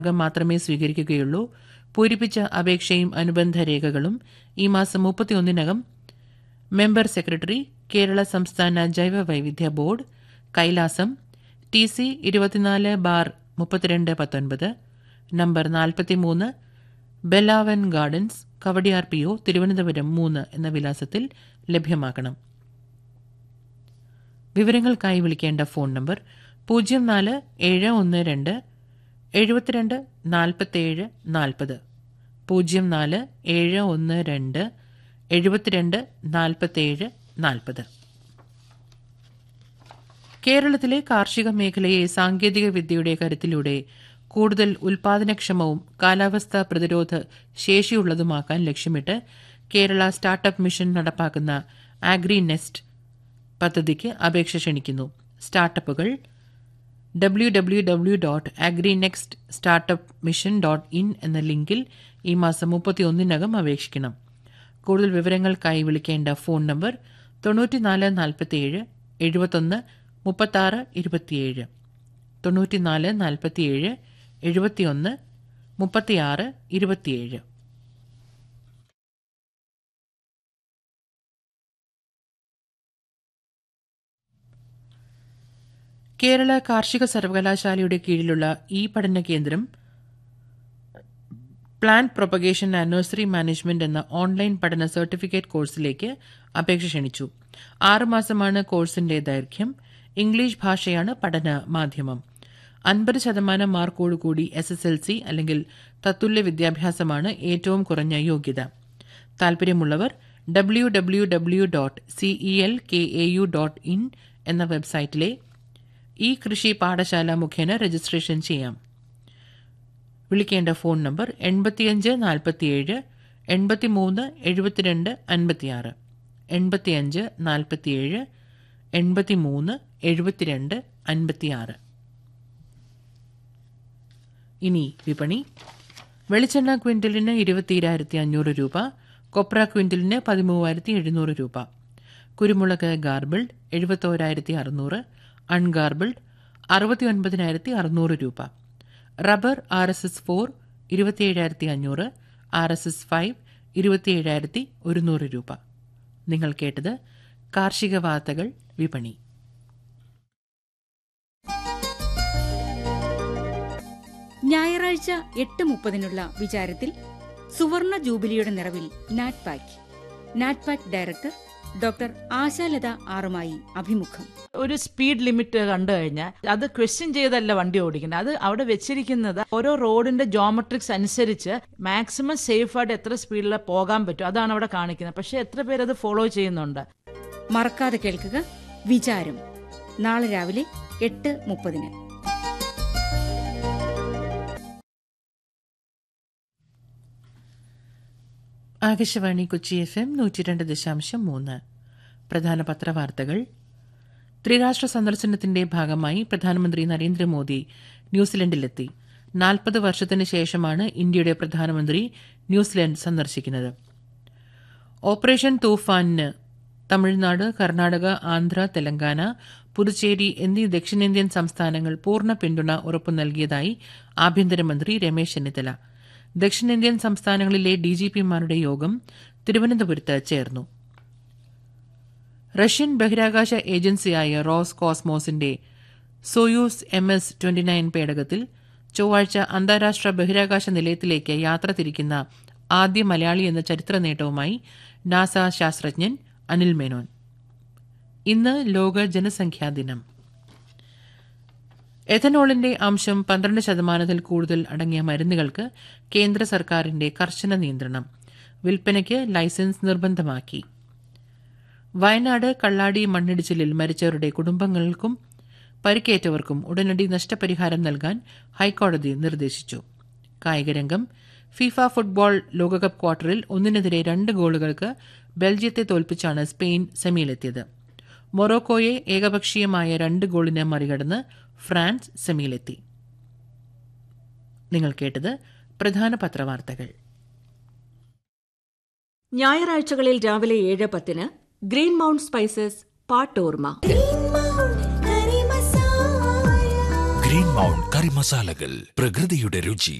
മാർഗം മാത്രമേ സ്വീകരിക്കുകയുള്ളൂ പൂരിപ്പിച്ച അപേക്ഷയും അനുബന്ധ രേഖകളും ഈ മാസം മുപ്പത്തിയൊന്നിനകം മെമ്പർ സെക്രട്ടറി കേരള സംസ്ഥാന ജൈവ വൈവിധ്യ ബോർഡ് കൈലാസം ടി സി ഇരുപത്തിനാല് ബാർ മുപ്പത്തിരണ്ട് പത്തൊൻപത് നമ്പർ നാൽപ്പത്തിമൂന്ന് Belhaven gardens Kowdiar P O Thiruvananthapuram മൂന്ന് എന്ന വിലാസത്തിൽ ലഭ്യമാക്കണം വിവരങ്ങൾക്കായി വിളിക്കേണ്ട ഫോൺ നമ്പർ പൂജ്യം നാല് ഏഴ് ഒന്ന് രണ്ട് എഴുപത്തിരണ്ട് നാൽപ്പത്തേഴ് നാൽപ്പത് പൂജ്യം നാല് ഏഴ് ഒന്ന് രണ്ട് എഴുപത്തിരണ്ട് നാൽപ്പത്തേഴ് നാൽപ്പത് കേരളത്തിലെ കാർഷിക മേഖലയെ സാങ്കേതിക വിദ്യയുടെ കരുത്തിലൂടെ കൂടുതൽ ഉൽപാദനക്ഷമവും കാലാവസ്ഥാ പ്രതിരോധ ശേഷിയുള്ളതുമാക്കാൻ ലക്ഷ്യമിട്ട് കേരള സ്റ്റാർട്ടപ്പ് മിഷൻ നടപ്പാക്കുന്ന ആഗ്രി നെസ്റ്റ് പദ്ധതിക്ക് അപേക്ഷ ക്ഷണിക്കുന്നു സ്റ്റാർട്ടപ്പുകൾ W W W dot agri next startup mission dot in എന്ന ലിങ്കിൽ ഈ മാസം മുപ്പത്തിയൊന്നിനകം അപേക്ഷിക്കണം കൂടുതൽ വിവരങ്ങൾക്കായി വിളിക്കേണ്ട ഫോൺ നമ്പർ തൊണ്ണൂറ്റിനാല് നാൽപ്പത്തിയേഴ് എഴുപത്തൊന്ന് മുപ്പത്താറ് ഇരുപത്തിയേഴ് തൊണ്ണൂറ്റിനാല് നാൽപ്പത്തിയേഴ് എഴുപത്തിയൊന്ന് മുപ്പത്തിയാറ് ഇരുപത്തിയേഴ് കേരള കാർഷിക സർവകലാശാലയുടെ കീഴിലുള്ള ഈ പഠന കേന്ദ്രം plant propagation and nursery management എന്ന ഓൺലൈൻ പഠന സർട്ടിഫിക്കറ്റ് കോഴ്സിലേക്ക് അപേക്ഷ ക്ഷണിച്ചു ആറുമാസമാണ് കോഴ്സിന്റെ ദൈർഘ്യം ഇംഗ്ലീഷ് ഭാഷയാണ് പഠന മാധ്യമം അൻപത് ശതമാനം മാർക്കോടുകൂടി എസ് എസ് എൽ സി അല്ലെങ്കിൽ തത്തുല്യ വിദ്യാഭ്യാസമാണ് ഏറ്റവും കുറഞ്ഞ യോഗ്യത താൽപര്യമുള്ളവർ W W W dot C E L K A U dot in എന്ന വെബ്സൈറ്റിലെ ഈ കൃഷി പാഠശാല മുഖേന രജിസ്ട്രേഷൻ ചെയ്യാം വിളിക്കേണ്ട ഫോൺ നമ്പർ എൺപത്തിയഞ്ച് നാൽപ്പത്തിയേഴ് എൺപത്തിമൂന്ന് എഴുപത്തിരണ്ട് അൻപത്തിയാറ് എൺപത്തിയഞ്ച് നാൽപ്പത്തിയേഴ് എൺപത്തിമൂന്ന് എഴുപത്തിരണ്ട് അൻപത്തിയാറ് ഇനി വിപണി വെളിച്ചെണ്ണ ക്വിന്റലിന് ഇരുപത്തിയിരായിരത്തി അഞ്ഞൂറ് രൂപ കൊപ്ര ക്വിന്റലിന് പതിമൂവായിരത്തി എഴുന്നൂറ് രൂപ കുരുമുളക് ഗാർബിൾഡ് എഴുപത്തോരായിരത്തി അറുന്നൂറ് അൺഗാർബിൾഡ് അറുപത്തി ഒൻപതിനായിരത്തി അറുന്നൂറ് രൂപ rubber R S S four ഇരുപത്തിയേഴായിരത്തി അഞ്ഞൂറ് ആർ എസ് എസ് ഫൈവ് ഇരുപത്തിയേഴായിരത്തി ഒരുന്നൂറ് രൂപ നിങ്ങൾ കേട്ടത് കാർഷിക വാർത്തകൾ വിപണി ഞായറാഴ്ച എട്ട് മുപ്പതിനുള്ള വിചാരത്തിൽ സുവർണ ജൂബിലിയുടെ നിറവിൽ നാറ്റ്പാക്ക് നാറ്റ്പാക്ക് ഡയറക്ടർ ഡോക്ടർ ആശാലത ആറുമായി അഭിമുഖം ഒരു സ്പീഡ് ലിമിറ്റ് കണ്ടു കഴിഞ്ഞാൽ അത് ക്വസ്റ്റ്യൻ ചെയ്തല്ല വണ്ടി ഓടിക്കുന്നത് അത് അവിടെ വെച്ചിരിക്കുന്നത് ഓരോ റോഡിന്റെ ജോമെട്രിക്സ് അനുസരിച്ച് മാക്സിമം സേഫ് ആയിട്ട് എത്ര സ്പീഡിൽ പോകാൻ പറ്റും അതാണ് അവിടെ കാണിക്കുന്നത് പക്ഷെ എത്ര പേര് അത് ഫോളോ ചെയ്യുന്നുണ്ട് മറക്കാതെ കേൾക്കുക വിചാരം നാളെ രാവിലെ എട്ട് മുപ്പതിന് ആകാശവാണി കൊച്ചി എഫ് എം നൂറ്റി രണ്ട് ദശാംശം മൂന്ന് പ്രധാന പത്രവാർത്തകൾ ത്രിരാഷ്ട്ര സന്ദർശനത്തിന്റെ ഭാഗമായി പ്രധാനമന്ത്രി നരേന്ദ്രമോദി ന്യൂസിലൻഡിലെത്തി നാൽപ്പത് വർഷത്തിന് ശേഷമാണ് ഇന്ത്യയുടെ പ്രധാനമന്ത്രി ന്യൂസിലൻഡ് സന്ദർശിക്കുന്നത് ഓപ്പറേഷൻ തൂഫാനിന് തമിഴ്നാട് കർണാടക ആന്ധ്ര തെലങ്കാന പുതുച്ചേരി എന്നീ ദക്ഷിണേന്ത്യൻ സംസ്ഥാനങ്ങൾ പൂർണ്ണ പിന്തുണ ഉറപ്പു നൽകിയതായി ആഭ്യന്തരമന്ത്രി രമേശ് ചെന്നിത്തല ദക്ഷിണേന്ത്യൻ സംസ്ഥാനങ്ങളിലെ ഡിജിപിമാരുടെ യോഗം തിരുവനന്തപുരത്ത് ചേർന്നു റഷ്യൻ ബഹിരാകാശ ഏജൻസിയായ റോസ് കോസ്മോസിന്റെ Soyuz M S twenty nine പേടകത്തിൽ ചൊവ്വാഴ്ച അന്താരാഷ്ട്ര ബഹിരാകാശ നിലയത്തിലേക്ക് യാത്ര തിരിക്കുന്ന ആദ്യ മലയാളി എന്ന ചരിത്ര നേട്ടവുമായി നാസ ശാസ്ത്രജ്ഞൻ അനിൽ മേനോൻ ഇന്ന് ലോക ജനസംഖ്യാ ദിനം എഥനോളിന്റെ അംശം പന്ത്രണ്ട് ശതമാനത്തിൽ കൂടുതൽ അടങ്ങിയ മരുന്നുകൾക്ക് കേന്ദ്ര സർക്കാരിന്റെ കർശന നിയന്ത്രണം വിൽപ്പനയ്ക്ക് ലൈസൻസ് നിർബന്ധമാക്കി വയനാട് കള്ളാടി മണ്ണിടിച്ചിലിൽ മരിച്ചവരുടെ കുടുംബങ്ങൾക്കും പരിക്കേറ്റവർക്കും ഉടനടി നഷ്ടപരിഹാരം നൽകാൻ ഹൈക്കോടതി നിർദ്ദേശിച്ചു കായികരംഗം ഫിഫ ഫുട്ബോൾ ലോകകപ്പ് ക്വാർട്ടറിൽ ഒന്നിനെതിരെ രണ്ട് ഗോളുകൾക്ക് ബെൽജിയത്തെ തോൽപ്പിച്ചാണ് സ്പെയിൻ സെമിയിലെത്തിയത് മൊറോക്കോയെ ഏകപക്ഷീയമായ രണ്ട് ഗോളിന് മറികടന്ന് ഫ്രാൻസ് സെമിയിലെത്തി നിങ്ങൾ കേട്ടത് പ്രധാന പത്രവാർത്തകൾ ഞായറാഴ്ചകളിൽ രാവിലെ ഏഴ് പത്തിന് ഗ്രീൻ മൗണ്ട് സ്പൈസസ് പാട്ടോർമ ഗ്രീൻ മൗണ്ട് കറി മസാലകൾ പ്രകൃതിയുടെ രുചി